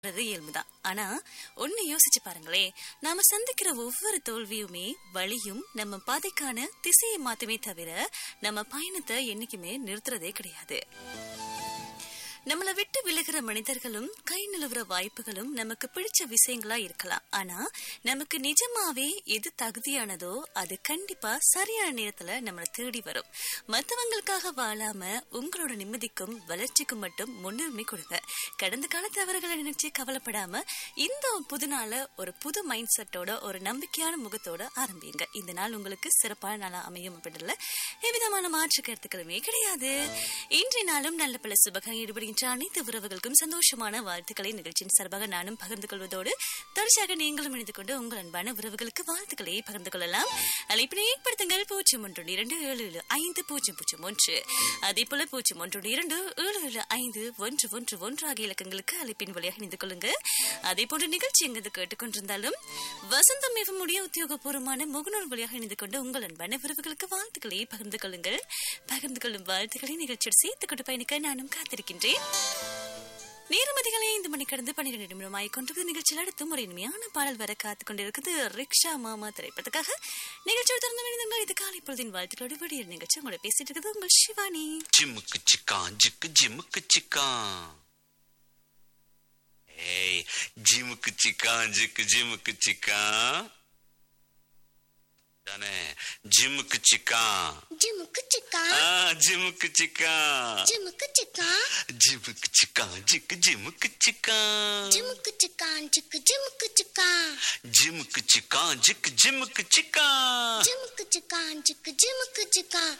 அது இயல்புதான் ஆனா ஒண்ணு யோசிச்சு பாருங்களே நாம சந்திக்கிற ஒவ்வொரு தோல்வியுமே வழியும் நம்ம பாதைக்கான திசையை மாத்துமே தவிர நம்ம பயணத்தை என்னைக்குமே நிறுத்துறதே கிடையாது நம்மளை விட்டு விலகிற மனிதர்களும் கை நிலவுற வாய்ப்புகளும் நமக்கு பிடிச்ச விஷயங்களா இருக்கலாம் ஆனா நமக்கு நிஜமாவே எது தகுதியானதோ அது கண்டிப்பா சரியான நேரத்துல நம்மளை தேடி வரும் மத்தவங்களுக்காக வாழாம உங்களோட நிம்மதிக்கும் வளர்ச்சிக்கும் மட்டும் முன்னுரிமை கொடுங்க கடந்த கால தவறுகளை நினைச்சு கவலைப்படாம இந்த புது நாள ஒரு புது மைண்ட் செட்டோட ஒரு நம்பிக்கையான முகத்தோட ஆரம்பிங்க இந்த நாள் உங்களுக்கு சிறப்பான நாளா அமையும் அப்படின்றதுல எவ்விதமான மாற்று கருத்துக்களுமே கிடையாது இன்றைய நாளும் நல்ல பல சுபகம் ஈடுபடுகின்ற அனைத்து உறவுகளுக்கும் சந்தோஷமான வாழ்த்துக்களை நிகழ்ச்சியின் சார்பாக நானும் பகிர்ந்து கொள்வதோடு தொடர்ச்சியாக நீங்களும் இணைந்து கொண்டு உங்கள் அன்பான உறவுகளுக்கு வாழ்த்துக்களை பகிர்ந்து கொள்ளலாம் அழைப்பினை ஏற்படுத்துங்கள் பூஜ்ஜியம் ஒன்று இரண்டு ஏழு ஏழு ஐந்து பூஜ்ஜியம் பூஜ்ஜியம் ஒன்று அதே போல பூஜ்ஜியம் ஒன்று இரண்டு ஏழு ஏழு ஐந்து ஒன்று ஒன்று ஒன்று ஆகிய இலக்கங்களுக்கு அழைப்பின் வழியாக இணைந்து கொள்ளுங்க அதே போன்ற நிகழ்ச்சி எங்கு கேட்டுக்கொண்டிருந்தாலும் வசந்தம் மிகமுடைய உத்தியோகபூர்வமான முகநூல் வழியாக இணைந்து கொண்டு உங்கள் அன்பான உறவுகளுக்கு வாழ்த்துக்களை பகிர்ந்து கொள்ளுங்கள் பகிர்ந்து கொள்ளும் வாழ்த்துக்களை நிகழ்ச்சியோடு சேர்த்துக் கொண்டு பயணிக்க நானும் காத்திருக்கின்றேன் நேரம் அதிகாலை ஐந்து மணி கடந்து பன்னிரண்டு நிமிடம் ஆகிக்கொண்டிருக்கிற நிகழ்ச்சியில் அடுத்து ஒரு இனிமையான பாடல் வர காத்துக் கொண்டிருக்குது ரிக்ஷா மாமா திரைப்படத்துக்காக நிகழ்ச்சியோடு திறந்து விழுந்துங்கள் இது காலை பொழுதின் வாழ்த்துக்களோடு விடியல் நிகழ்ச்சி உங்களோட பேசிட்டு இருக்குது உங்கள் சிவானி ஜிமுக்கு சிக்கான் ஜிக்கு ஜிமுக்கு சிக்கான் ஏய் ஜிமுக்கு சிக்கான் ஜிக்கு ஜிமுக்கு சிக்கான் தானே ஜிமுக்கு சிக்கான் ஜிமுக்கு சிக்கா ஆ ஜிமுக்கு சிக்கான் ஜிமுக்கு சிக்கா ஜிமுக்கு சிக்கான் ஜிக்கு ஜிமுக்கு சிக்கான் ஜிமுக்கு சிக்கான் ஜிக்கு ஜிமுக்கு சிக்கா ஜிமுக்கு சிக்கான் ஜிக்கு ஜிமுக்கு சிக்கான் ஜிமுக்கு சிக்கான் ஜிக்கு ஜிமுக்கு சிக்கா